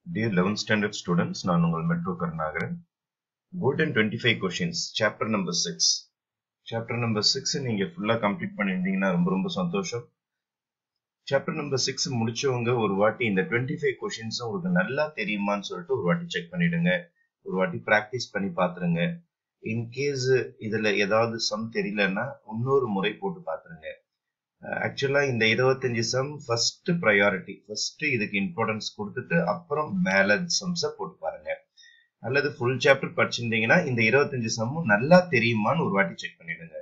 Dear 11th standard students, நான் உங்கள் metro Karunakaran golden twenty five questions chapter number six chapter number six நீங்க ஃபுல்லா complete பண்ணியிருந்தீங்கன்னா ரொம்ப ரொம்ப சந்தோஷம் சாப்டர் நம்பர் சிக்ஸ் முடிச்சவங்க ஒரு வாட்டி இந்த டுவெண்ட்டி ஃபைவ் கொஷின்ஸ் உங்களுக்கு நல்லா தெரியுமான்னு சொல்லிட்டு ஒரு வாட்டி செக் பண்ணிடுங்க ஒரு வாட்டி ப்ராக்டிஸ் பண்ணி பாத்துருங்க இன்கேஸ் இதுல ஏதாவது சம் தெரியலன்னா இன்னொரு முறை போட்டு பாத்துருங்க ஆக்சுவலா இந்த இருபத்தஞ்சு சம் ஃபர்ஸ்ட் ப்ரையாரிட்டி ஃபர்ஸ்ட் இதுக்கு இம்பார்ட்டன்ஸ் கொடுத்துட்டு அப்புறம் பேலன்ஸ் சம்ஸை போட்டு பாருங்க அல்லது ஃபுல் சாப்டர் படிச்சிருந்தீங்கன்னா இந்த இருபத்தஞ்சு சம்மும் நல்லா தெரியுமான்னு ஒரு வாட்டி செக் பண்ணிடுங்க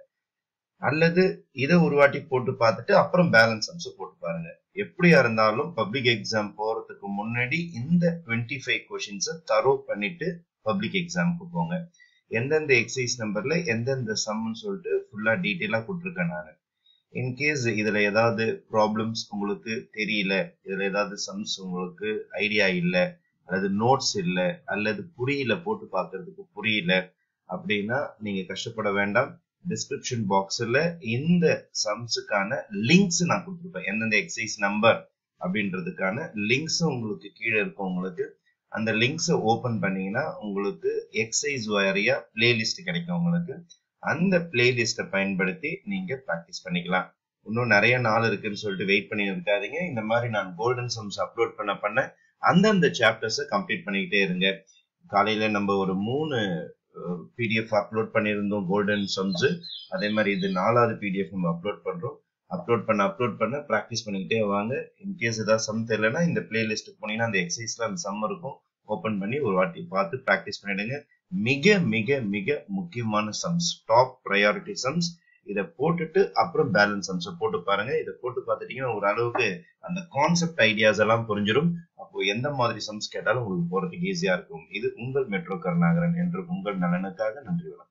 அல்லது இதை ஒரு வாட்டி போட்டு பார்த்துட்டு அப்புறம் பேலன்ஸ் சம்ஸை போட்டு பாருங்க எப்படியா இருந்தாலும் பப்ளிக் எக்ஸாம் போறதுக்கு முன்னாடி இந்த டுவெண்ட்டி ஃபைவ் கொஷின்ஸை தரோ பண்ணிட்டு பப்ளிக் எக்ஸாமுக்கு போங்க எந்தெந்த எக்ஸசைஸ் நம்பர்ல எந்தெந்த சம்னு சொல்லிட்டு ஃபுல்லா டீட்டெயிலா கொடுத்துருக்கேன் நான் இன்கேஸ் இதுல ஏதாவது ப்ராப்ளம்ஸ் உங்களுக்கு தெரியல இதுல ஏதாவது சம்ஸ் உங்களுக்கு ஐடியா இல்ல அல்லது நோட்ஸ் இல்ல அல்லது புரியல போட்டு பார்க்கிறதுக்கு புரியல அப்படின்னா நீங்க கஷ்டப்பட வேண்டாம் டிஸ்கிரிப்ஷன் பாக்ஸ்ல இந்த சம்ஸுக்கான லிங்க்ஸ் நான் கொடுத்துருப்பேன் எந்தெந்த எக்ஸசைஸ் நம்பர் அப்படின்றதுக்கான லிங்க்ஸ் உங்களுக்கு கீழே இருக்கும் உங்களுக்கு அந்த லிங்க்ஸை ஓபன் பண்ணீங்கன்னா உங்களுக்கு எக்ஸசைஸ் வாரியா பிளேலிஸ்ட் கிடைக்கும் உங்களுக்கு அந்த பிளேலிஸ்ட்டை பயன்படுத்தி நீங்க ப்ராக்டிஸ் பண்ணிக்கலாம் இன்னும் நிறைய நாள் இருக்குன்னு சொல்லிட்டு வெயிட் பண்ணி இருக்காதீங்க இந்த மாதிரி நான் கோல்டன் சம்ஸ் அப்லோட் பண்ண பண்ண அந்தந்த சாப்டர்ஸை கம்ப்ளீட் பண்ணிக்கிட்டே இருங்க காலையில நம்ம ஒரு மூணு பிடிஎஃப் அப்லோட் பண்ணியிருந்தோம் கோல்டன் சம்ஸ் அதே மாதிரி இது நாலாவது பிடிஎஃப் நம்ம அப்லோட் பண்றோம் அப்லோட் பண்ண அப்லோட் பண்ண ப்ராக்டிஸ் பண்ணிக்கிட்டே வாங்க இன்கேஸ் ஏதாவது சம் தெரியலன்னா இந்த பிளேலிஸ்ட்டுக்கு போனீங்கன்னா அந்த எக்ஸசைஸ்ல அந்த சம் இருக்கும் ஓப்பன் பண்ணி ஒரு வாட்டி பார்த்து ப்ராக்டிஸ் பண்ணிடுங்க மிக மிக மிக முக்கியமான சம்ஸ் டாப் ப்ரையாரிட்டி சம்ஸ் இதை போட்டுட்டு அப்புறம் பேலன்ஸ் சம்ஸ் போட்டு பாருங்க இதை போட்டு பார்த்துட்டீங்கன்னா ஒரு அளவுக்கு அந்த கான்செப்ட் ஐடியாஸ் எல்லாம் புரிஞ்சிடும் அப்போ எந்த மாதிரி சம்ஸ் கேட்டாலும் உங்களுக்கு போறதுக்கு ஈஸியா இருக்கும் இது உங்கள் மெட்ரோ கருணாகரன் என்று உங்கள் நலனுக்காக நன்றி வணக்கம்